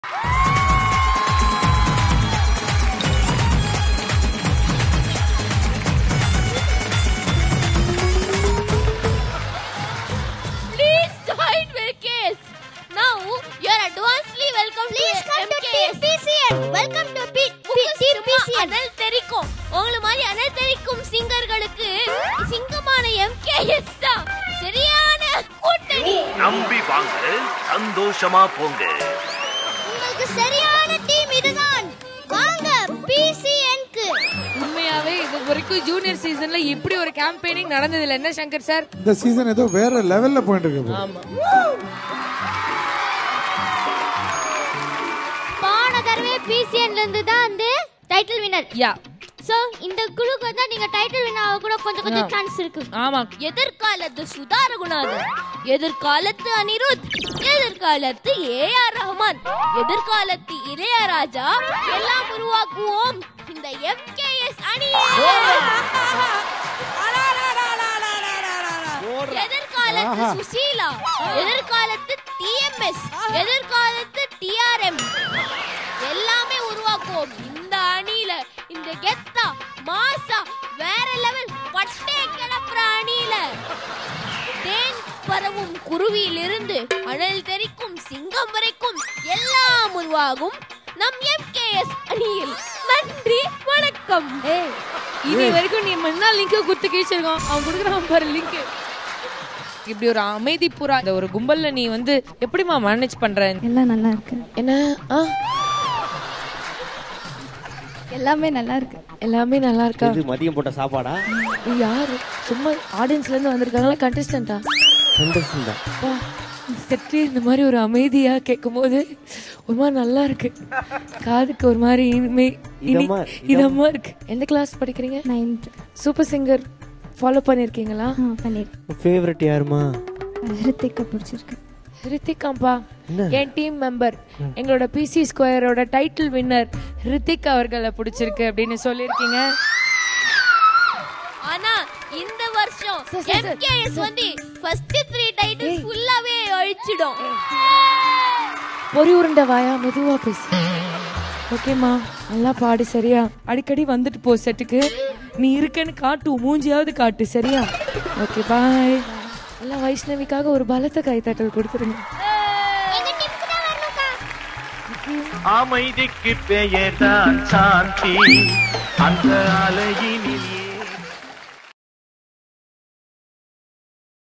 Please join Wilkes. Now you're advancedly welcome Please to come to MKS. TPCN. Welcome to P- உங்க P- சும்மா TPCN. அனல் தெரிக்கும் உங்கள மாதிரி அனல் தெரிக்கும் சிங்கர்களுக்கு சிங்கமான எம்கேஎஸ் தான் சரியான கூட்டணி நம்பி வாங்க சந்தோஷமா போங்க உங்களுக்கு சரியான டீம் இதுதான் வாங்க பிசிஎன்க்கு உண்மையாவே இது வரைக்கும் ஜூனியர் சீசன்ல இப்படி ஒரு கேம்பெயினிங் நடந்தது இல்ல என்ன சங்கர் சார் இந்த சீசன் ஏதோ வேற லெவல்ல போயிட்டு இருக்கு bro. ஆமா போன தடவை பிசிஎன்ல இருந்து தான் வந்து டைட்டில் வினர் யா சோ இந்த குழுக்கு வந்து நீங்க டைட்டில் வின் ஆக கூட கொஞ்சம் கொஞ்சம் சான்ஸ் இருக்கு ஆமா எதிர்காலத்து சுதா ரகுநாதன் எதிர்காலத்து அனிருத் எதிர்காலத்து ஏ ஆர் ரஹ்மான் எதிர்காலத்து இளையராஜா எல்லாம் உருவாக்குவோம் இந்த எம்கேஎஸ் அணியை எதிர்காலத்து சுசீலா எதிர்காலத்து டிஎம்எஸ் எதிர்காலத்து டிஆர்எம் எல்லாமே உருவாக்குவோம் இந்த அணியில இந்த கெத்தா மாசா வேற லெவல் பட்டே கிளப்புற அணியில தேன் பரவும் குருவியிலிருந்து அனல் தெரிக்கும் சிங்கம் வரைக்கும் எல்லாம் உருவாகும் நம் எம்கேஎஸ் அணியில் நன்றி வணக்கம் ஏய் இனி வரைக்கும் நீ முன்னாள் லிங்க் குத்து கீழ்ச்சிருக்கோம் அவன் கொடுக்குறான் பாரு லிங்க் இப்படி ஒரு அமைதி புறா இந்த ஒரு கும்பல்ல நீ வந்து எப்படிமா மேனேஜ் பண்ற எல்லாம் நல்லா இருக்கு என்ன ஆ எல்லாமே நல்லா இருக்கு எல்லாமே நல்லா இருக்கா இது மதியம் போட்ட சாப்பாடா இது யாரு சும்மா ஆடியன்ஸ்ல இருந்து வந்திருக்காங்களா கண்டஸ்டன்டா சந்தோஷம் தான் செட்டு இந்த மாதிரி ஒரு அமைதியா கேட்கும் போது ஒரு மாதிரி நல்லா இருக்கு காதுக்கு ஒரு மாதிரி இனிமை இனி இதமா- இதமா இருக்கு எந்த கிளாஸ் படிக்கிறீங்க நைன்த் சூப்பர் சிங்கர் ஃபாலோ பண்ணிருக்கீங்களா ஆ பண்ணிருக்கேன் ஃபேவரட் யாருமா ஹிருத்திக்கா பிடிச்சிருக்கு ஹிருத்திகாம்பா என் டீம் மெம்பர் எங்களோட பிசி ஸ்கொயரோட டைட்டில் வின்னர் ஹிருத்திக் அவர்களை பிடிச்சிருக்கு அப்படின்னு சொல்லியிருக்கீங்க ஆனா இந்த வருஷம் சார், சார், சார். எம்கேஎஸ் வந்து ஃபர்ஸ்ட் த்ரீ டைட்டில் ஃபுல்லாவே அழிச்சிடும் பொறி உருண்டை வாயா மெதுவா பேசு ஓகேம்மா நல்லா பாடு சரியா அடிக்கடி வந்துட்டு போ செட்டுக்கு நீ இருக்கன்னு காட்டு உன் மூஞ்சியாவது காட்டு சரியா ஓகே பாய் எல்லாம் வைஷ்ணவிக்காக ஒரு பலத்த கைத்தட்டல் கொடுத்துருங்க எங்க டீமுக்கு தான் வரணும்க்கா அமைதிக்கு பெயர்தான் சாந்தி அந்த அலையினில்